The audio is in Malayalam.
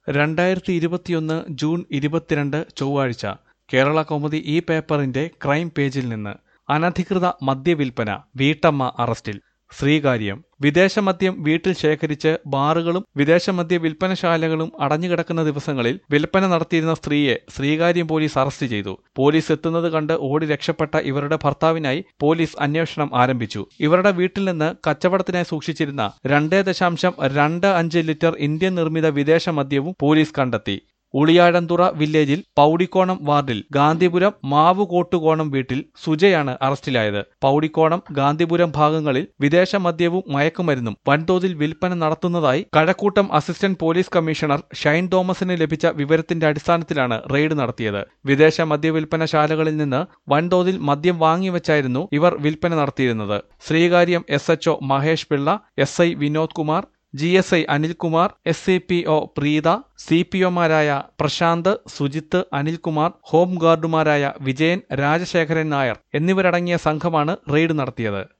രണ്ടായിരത്തി ഇരുപത്തിയൊന്ന് ജൂൺ ഇരുപത്തിരണ്ട് ചൊവ്വാഴ്ച കേരള കൗമുദി ഈ പേപ്പറിന്റെ ക്രൈം പേജിൽ നിന്ന് അനധികൃത മദ്യവിൽപ്പന വീട്ടമ്മ അറസ്റ്റിൽ ശ്രീകാര്യം വിദേശമദ്യം വീട്ടിൽ ശേഖരിച്ച് ബാറുകളും വിദേശമദ്യ വിൽപ്പനശാലകളും അടഞ്ഞുകിടക്കുന്ന ദിവസങ്ങളിൽ വിൽപ്പന നടത്തിയിരുന്ന സ്ത്രീയെ ശ്രീകാര്യം പോലീസ് അറസ്റ്റ് ചെയ്തു പോലീസ് എത്തുന്നത് കണ്ട് ഓടി രക്ഷപ്പെട്ട ഇവരുടെ ഭർത്താവിനായി പോലീസ് അന്വേഷണം ആരംഭിച്ചു ഇവരുടെ വീട്ടിൽ നിന്ന് കച്ചവടത്തിനായി സൂക്ഷിച്ചിരുന്ന രണ്ടേ ദശാംശം രണ്ട് അഞ്ച് ലിറ്റർ ഇന്ത്യൻ നിർമ്മിത വിദേശ മദ്യവും പോലീസ് കണ്ടെത്തി ഉളിയാഴന്തുറ വില്ലേജിൽ പൗടിക്കോണം വാർഡിൽ ഗാന്ധിപുരം മാവുകോട്ടുകോണം വീട്ടിൽ സുജയാണ് അറസ്റ്റിലായത് പൗടിക്കോണം ഗാന്ധിപുരം ഭാഗങ്ങളിൽ വിദേശ മദ്യവും മയക്കുമരുന്നും വൻതോതിൽ വിൽപ്പന നടത്തുന്നതായി Kazhakkoottam assistant police commissioner Shine തോമസിന് ലഭിച്ച വിവരത്തിന്റെ അടിസ്ഥാനത്തിലാണ് റെയ്ഡ് നടത്തിയത് വിദേശ മദ്യവിൽപ്പനശാലകളിൽ നിന്ന് വൻതോതിൽ മദ്യം വാങ്ങിവെച്ചായിരുന്നു ഇവർ വിൽപ്പന നടത്തിയിരുന്നത് Sreekaryam S HO Mahesh Pillai S I Vinod Kumar G S I Anilkumar S C P O Preetha C P ഒമാരായ പ്രശാന്ത് സുജിത്ത് അനിൽകുമാർ ഹോം ഗാർഡുമാരായ വിജയൻ രാജശേഖരൻ നായർ എന്നിവരടങ്ങിയ സംഘമാണ് റെയ്ഡ് നടത്തിയത്